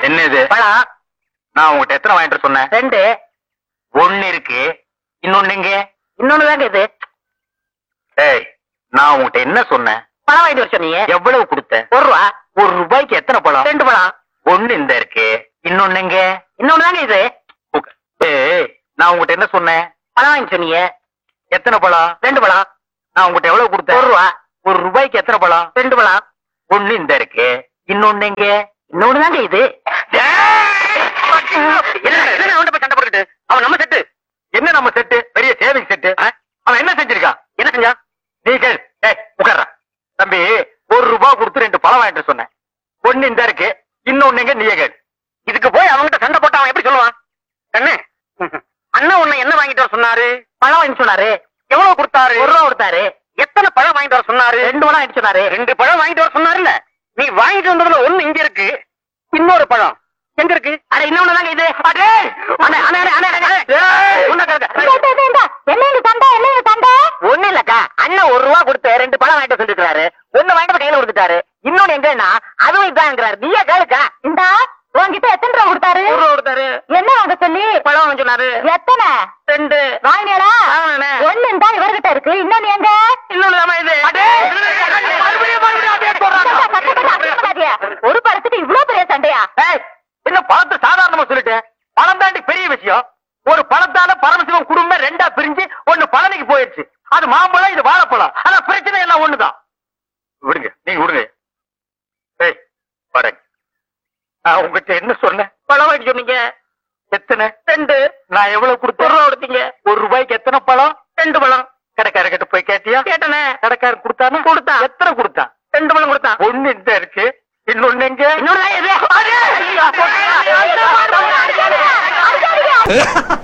என்ன இது பழம் நான் உங்ககிட்ட எத்தனை வாங்கிட்டு வர சொன்னேன் ரெண்டு ஒண்ணு இருக்கு இன்னொன்னு எங்க இன்னொன்னு தாங்க இது ஏய் நான் உங்ககிட்ட என்ன சொன்னேன் பழம் வாங்கிட்டு வர சொன்னீங்க எவ்வளவு கொடுத்த ஒரு ரூபா ஒரு ரூபாய்க்கு எத்தனை பழம் ரெண்டு பழம் ஒண்ணு இந்த இருக்கு இன்னொன்னு எங்க இன்னொன்னு தாங்க இது உக்க- ஏய் நான் உங்ககிட்ட என்ன சொன்னேன் பழம் வாங்கி சொன்னீங்க எத்தனை பழம் ரெண்டு பழம் நான் உங்ககிட்ட எவ்வளவு கொடுத்தேன் ஒரு ரூபா ஒரு ரூபாய்க்கு எத்தனை பழம் ரெண்டு பழம் ஒண்ணு இந்த இருக்கு இன்னொன்னு எங்க இன்னொன்னு தாங்க இது என்ன என்ன அவன்கிட்ட போய் சண்டை போட்டுக்கிட்டு அவன் நம்ம செட்டு என்ன நம்ம செட்டு பெரிய சேவிங் செட்டு அவன் என்ன செஞ்சிருக்கான் என்ன செஞ்சான் நீ கேள் ஏய் உட்கார்றா தம்பி ஒரு ரூபாய் கொடுத்து ரெண்டு பழம் வாங்கிட்டு வர சொன்னேன் ஒண்ணு இந்த இருக்கு இன்னொன்னு எங்க நீயே கேள் இதுக்கு போய் அவன்கிட்ட சண்டை போட்டு அவன் எப்படி சொல்லுவான் கண்ணு அண்ணன் உன்னை என்ன வாங்கிட்டு வர சொன்னாரு பழம் வாங்கி சொன்னாரு எவ்வளவு கொடுத்தாரு ஒரு ரூபா கொடுத்தாரு எத்தனை பழம் வாங்கிட்டு வர சொன்னாரு ரெண்டு பழம் வாங்கிட்டு சொன்னாரு ரெண்டு பழம் வாங்கிட்டு வர சொன்னாருல்ல நீ வாங்கிட்டு வந்ததுல ஒண்ணு இங்க இருக்கு இன்னொரு பழம் எங்க இருக்கு அட இன்னொன்னு தாங்க இது அடே அண்ணே அண்ணே அண்ணே அண்ணே அண்ணே ஏய், உன்னை கேட்க. என்னங்க சண்டை என்னங்க சண்டை ஒண்ணு இல்லக்கா அண்ணன் ஒரு ரூபா கொடுத்து ரெண்டு பழம் வாங்கிட்டு சொல்லிருக்காரு ஒண்ணு வாங்கிட்டு கையில கொடுத்துட்டாரு இன்னொன்னு எங்கன்னா அதுவும் இதாங்கிறாரு நீயே கேளுக்கா இந்தா உன்கிட்ட எத்தனை ரூபா கொடுத்தாரு ஒரு ரூபா கொடுத்தாரு என்ன வாங்க சொல்லி பழம் வாங்க சொன்னாரு எத்தனை ரெண்டு வாங்கினீங்களா வாங்கினேனே. ஒண்ணு இந்தா இவர்கிட்ட இருக்கு இன்னொன்னு எங்க இன்னொன்னு தாமா இது அடே, மறுபடியும் மறுபடியும் அதே சொல்றாங்க. சண்டை, சண்டை, சண்டை, சண்டை. ஒரு பழத்துக்கு இவ்வளவு பெரிய சண்டையா ஏய், என்ன பழத்தை சாதாரணமா சொல்லிட்டேன் பழம் தாண்டி பெரிய விஷயம் ஒரு பழத்தால பரமசிவம் குடும்பம் ரெண்டா பிரிஞ்சு ஒண்ணு பழனிக்கு போயிடுச்சு அது மாம்பழம் இது வாழைப்பழம் ஆனா பிரச்சனை எல்லாம் ஒண்ணுதான் விடுங்க நீங்க விடுங்க ஏய் வரேன் நான் உங்ககிட்ட என்ன சொன்னேன் பழம் வாங்கிட்டு சொன்னீங்க எத்தனை ரெண்டு நான் எவ்வளவு ஒரு கொடுத்தேன் ரூபா கொடுத்தீங்க ஒரு ரூபாய்க்கு எத்தனை பழம் ரெண்டு பழம் கடைக்காரர்கிட்ட போய் கேட்டியா கேட்டனே கடைக்காரர் கொடுத்தானா கொடுத்தான். எத்தனை கொடுத்தான் ரெண்டு பழம் கொடுத்தான் ஒண்ணு இந்த இருக்கு இன்னொன்னு எங்க இன்னொன்னு தான் இது. அடே! அடிக்காதீங்க, அடிக்காதீங்க.